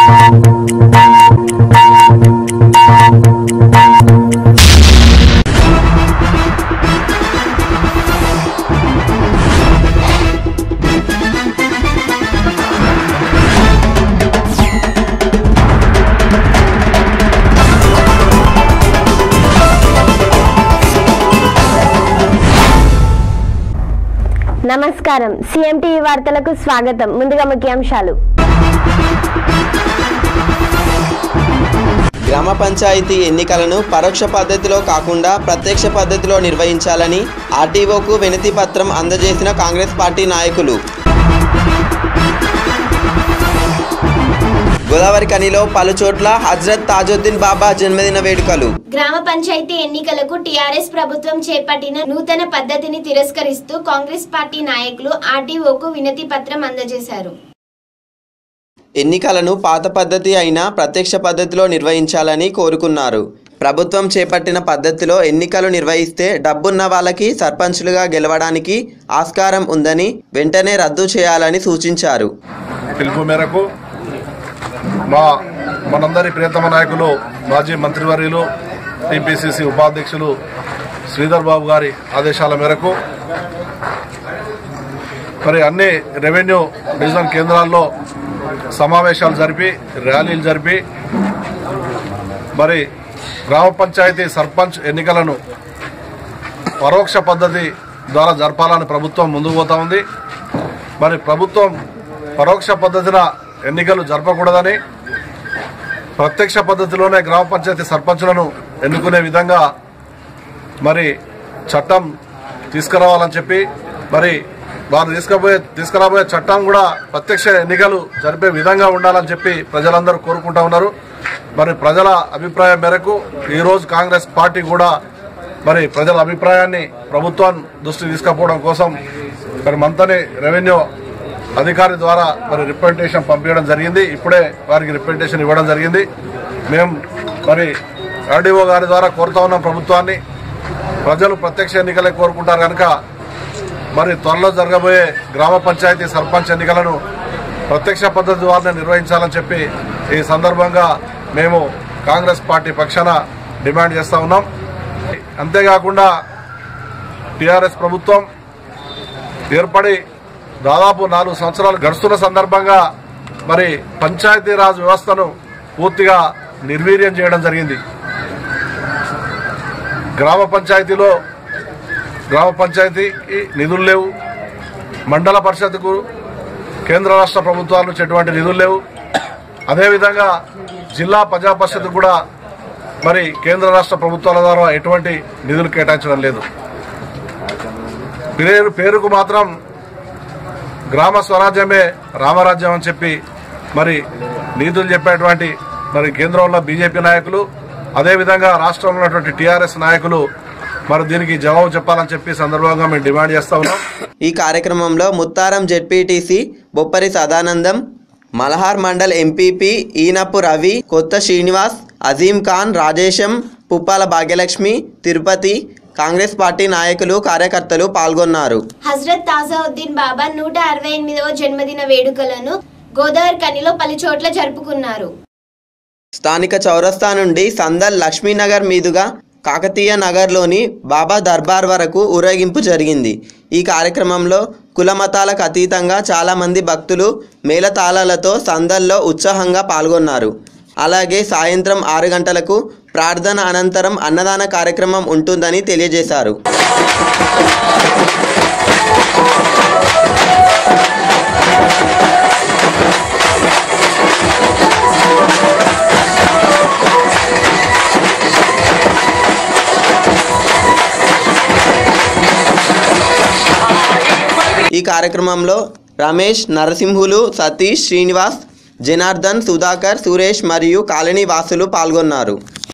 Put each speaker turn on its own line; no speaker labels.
నమస్కారం సిఎంటీవీ వార్తలకు స్వాగతం ముందుగా ముఖ్యాంశాలు
గ్రామ పంచాయతీ ఎన్నికలను పరోక్ష పద్ధతిలో కాకుండా ప్రత్యక్ష పద్ధతిలో నిర్వహించాలని ఆర్టీఓకు వినతి పత్రం అందజేసిన కాంగ్రెస్ పార్టీ నాయకులు గోదావరి కనిలో పలు చోట్ల హజ్రత్ తాజుద్దీన్ బాబా జన్మదిన వేడుకలు
గ్రామ పంచాయతీ ఎన్నికలకు టీఆర్ఎస్ ప్రభుత్వం చేపట్టిన నూతన పద్ధతిని తిరస్కరిస్తూ కాంగ్రెస్ పార్టీ నాయకులు ఆర్డీఓకు వినతి పత్రం అందజేశారు
ఎన్నికలను పాత పద్ధతి అయిన ప్రత్యక్ష పద్ధతిలో నిర్వహించాలని కోరుకున్నారు ప్రభుత్వం చేపట్టిన పద్ధతిలో ఎన్నికలు నిర్వహిస్తే డబ్బున్న వాళ్ళకి సర్పంచులుగా గెలవడానికి ఆస్కారం ఉందని వెంటనే రద్దు చేయాలని సూచించారు
పిలుపు మేరకు మా మనందరి ప్రియతమ నాయకులు మాజీ మంత్రివర్యులు టీపీసీసీ ఉపాధ్యక్షులు శ్రీధర్ బాబు గారి ఆదేశాల మేరకు మరి అన్ని రెవెన్యూ డివిజన్ కేంద్రాల్లో సమావేశాలు జరిపి ర్యాలీలు జరిపి మరి గ్రామ పంచాయతీ సర్పంచ్ ఎన్నికలను పరోక్ష పద్ధతి ద్వారా జరపాలని ప్రభుత్వం ముందుకు పోతా ఉంది మరి ప్రభుత్వం పరోక్ష పద్ధతిన ఎన్నికలు జరపకూడదని ప్రత్యక్ష పద్ధతిలోనే గ్రామ పంచాయతీ సర్పంచులను ఎన్నుకునే విధంగా మరి చట్టం తీసుకురావాలని చెప్పి మరి వారు తీసుకుపోయే తీసుకురాబోయే చట్టం కూడా ప్రత్యక్ష ఎన్నికలు జరిపే విధంగా ఉండాలని చెప్పి ప్రజలందరూ కోరుకుంటా ఉన్నారు మరి ప్రజల అభిప్రాయం మేరకు ఈరోజు కాంగ్రెస్ పార్టీ కూడా మరి ప్రజల అభిప్రాయాన్ని ప్రభుత్వం దృష్టి తీసుకుపోవడం కోసం మరి మంతని రెవెన్యూ అధికారి ద్వారా మరి రిప్రజెంటేషన్ పంపించడం జరిగింది ఇప్పుడే వారికి రిప్రజెంటేషన్ ఇవ్వడం జరిగింది మేము మరి ఆర్డీఓ గారి ద్వారా కోరుతా ఉన్నాం ప్రభుత్వాన్ని ప్రజలు ప్రత్యక్ష ఎన్నికలే కోరుకుంటారు కనుక మరి త్వరలో జరగబోయే గ్రామ పంచాయతీ సర్పంచ్ ఎన్నికలను ప్రత్యక్ష పద్ధతి ద్వారా నిర్వహించాలని చెప్పి ఈ సందర్భంగా మేము కాంగ్రెస్ పార్టీ పక్షాన డిమాండ్ చేస్తా ఉన్నాం అంతేకాకుండా టీఆర్ఎస్ ప్రభుత్వం ఏర్పడి దాదాపు నాలుగు సంవత్సరాలు గడుస్తున్న సందర్భంగా మరి పంచాయతీరాజ్ వ్యవస్థను పూర్తిగా నిర్వీర్యం చేయడం జరిగింది గ్రామ పంచాయతీలో గ్రామ పంచాయతీకి నిధులు లేవు మండల పరిషత్కు కేంద్ర రాష్ట్ర ప్రభుత్వాల నుంచి ఎటువంటి నిధులు లేవు అదేవిధంగా జిల్లా ప్రజా పరిషత్ కూడా మరి కేంద్ర రాష్ట్ర ప్రభుత్వాల ద్వారా ఎటువంటి నిధులు కేటాయించడం లేదు పేరు పేరుకు మాత్రం గ్రామ స్వరాజ్యమే రామరాజ్యం అని చెప్పి మరి నీతులు చెప్పేటువంటి మరి కేంద్రంలో బీజేపీ నాయకులు అదేవిధంగా రాష్ట్రంలో ఉన్నటువంటి టీఆర్ఎస్ నాయకులు మరి దీనికి జవాబు చెప్పాలని చెప్పి సందర్భంగా మేము డిమాండ్ చేస్తా ఉన్నాం
ఈ కార్యక్రమంలో Mutharam ZPTC Boppari Sadanandam Malhar mandal MPP Eenapu Ravi Kotha Srinivas Azeem Khan Rajesham Puppala Bhagyalakshmi Tirupati Congress party నాయకులు కార్యకర్తలు పాల్గొన్నారు
హజ్రత్ తాజావుద్దీన్ బాబా నూట అరవై ఎనిమిదవ జన్మదిన వేడుకలను గోదావరి కనిలో పలు చోట్ల జరుపుకున్నారు
స్థానిక చౌరస్తా నుండి సందల్ లక్ష్మీనగర్ మీదుగా కాకతీయ నగర్లోని బాబా దర్బార్ వరకు ఊరేగింపు జరిగింది ఈ కార్యక్రమంలో కుల మతాలకు అతీతంగా చాలామంది భక్తులు మేళతాళాలతో సందల్లో ఉత్సాహంగా పాల్గొన్నారు అలాగే సాయంత్రం ఆరు గంటలకు ప్రార్థన అనంతరం అన్నదాన కార్యక్రమం ఉంటుందని తెలియజేశారు ఈ కార్యక్రమంలో రమేష్ నరసింహులు సతీష్ శ్రీనివాస్ జనార్దన్ సుధాకర్ సురేష్ మరియు కాలనీ వాసులు పాల్గొన్నారు